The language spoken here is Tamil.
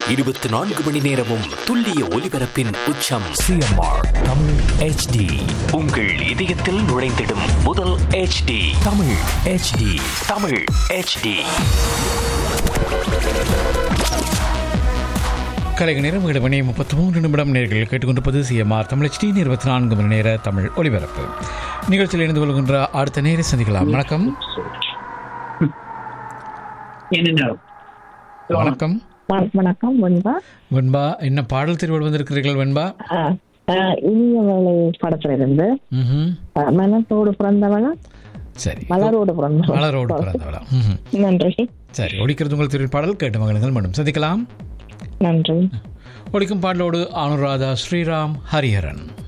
இருபத்தி நான்கு மணி நேரமும் துல்லிய ஒலிபரப்பின் உச்சம் சிஎம்ஆர் தமிழ் ஹெச்டி உங்கள் இதயத்தில் நுழைந்திடும் முதல் HD Tamil HD Tamil HD கலைக நேரம் ஏழு மணி முப்பத்தி மூன்று நிமிடம் நேர்கள் கேட்டுக்கொண்டிருப்பது சிஎம்ஆர் தமிழ் டி இருபத்தி நான்கு மணி நேர தமிழ் ஒலிபரப்பு நிகழ்ச்சியில் இணைந்து கொள்கின்ற அடுத்த நேரை சந்திக்கலாம் வணக்கம் என்ன வணக்கம் வ- வணக்கம் வெண்பா வெண்பா என்ன பாடல் திருவிழா வந்திருக்கிறீர்கள் வெண்பா அஹ், அஹ், இனிய வேலை படத்துல இருந்து ம்ஹும். அஹ், மனத்தோடு பிறந்தவளா சரி மலரோடு பிறந்தவளா மலரோடு பிறந்தவளா ம்ஹும். நன்றி சரி ஒழிக்கிறது உங்கள் திரு பாடல் கேட்டு மகன்கள் மீண்டும் சந்திக்கலாம் நன்றி ஒழிக்கும் பாடலோடு அனுராதா ஸ்ரீராம் ஹரிஹரன்